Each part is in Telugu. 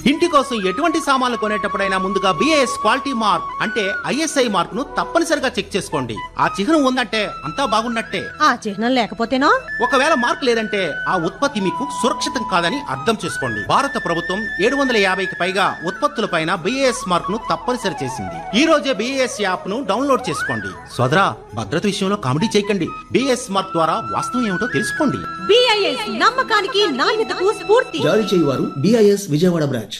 ఇంటి కోసం ఎటువంటి సామాన్లు కొనేటప్పుడైనా ముందుగా బిఏఎస్ క్వాలిటీ మార్క్ అంటే ఐఎస్ఐ మార్క్ ను తప్పనిసరిగా చెక్ చేసుకోండి ఆ చిహ్నం ఉందంటే అంతా బాగున్నట్టే ఆ చిహ్నం లేకపోతేనో ఒకవేళ మార్క్ లేదంటే ఆ ఉత్పత్తి మీకు సురక్షితం కాదని అర్థం చేసుకోండి భారత ప్రభుత్వం ఏడు వందల యాభైకి పైగా ఉత్పత్తులపైన బిఏఎస్ మార్క్ ను తప్పనిసరి చేసింది ఈ రోజే బిఏఎస్ యాప్ ను డౌన్లోడ్ చేసుకోండి సోదరా భద్రత విషయంలో కామెడీ చేయకండి బిఏఎస్ మార్క్ ద్వారా వాస్తవం ఏమిటో తెలుసుకోండి బిఐఎస్ నమ్మకానికి నాణ్యతకు స్ఫూర్తి జారీ చేయువారు డిఐఎస్ విజయవాడ బ్రాంచ్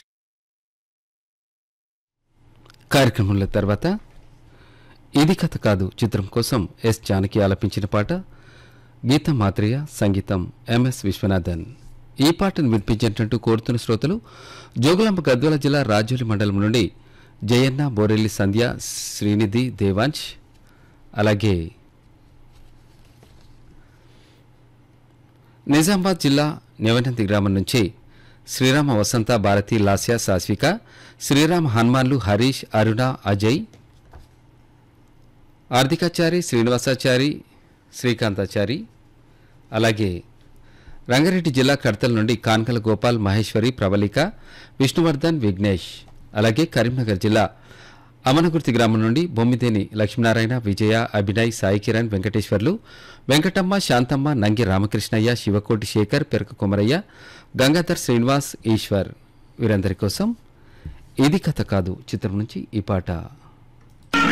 కార్యక్రమంలో తర్వాత ఇది కథ కాదు చిత్రం కోసం ఎస్ జానకి ఆలపించిన పాట గీతం మాత్రయ్య సంగీతం ఎంఎస్ విశ్వనాథన్ ఈ పాటను వినిపించేటట్టు కోరుతున్న శ్రోతలు జోగులాంబ గద్వాల జిల్లా రాజోలి మండలం నుండి జయన్న బోరెల్లి సంధ్య శ్రీనిధి దేవాంశ్ అలాగే నిజామాబాద్ జిల్లా నెవనంతి గ్రామం నుంచి శ్రీరామ వసంత భారతి లాస్య సాస్విక శ్రీరామ హనుమాన్లు హరీష్ అరుణ అజయ్ ఆర్థికాచారి శ్రీనివాసాచారి శ్రీకాంతాచారి అలాగే రంగారెడ్డి జిల్లా కడతల నుండి కాన్కల గోపాల్ మహేశ్వరి ప్రవళిక విష్ణువర్ధన్ విఘ్నేష్ అలాగే కరీంనగర్ జిల్లా అమనగుర్తి గ్రామం నుండి బొమ్మిదేని లక్ష్మీనారాయణ విజయ అభినయ్ సాయి కిరణ్ వెంకటేశ్వర్లు వెంకటమ్మ శాంతమ్మ నంగి రామకృష్ణయ్య శివకోటి శేఖర్ పెరక కుమరయ్య గంగాధర్ శ్రీనివాస్ ఈశ్వర్ వీరందరి కోసం ఇది కథ కాదు చిత్రం నుంచి ఈ పాట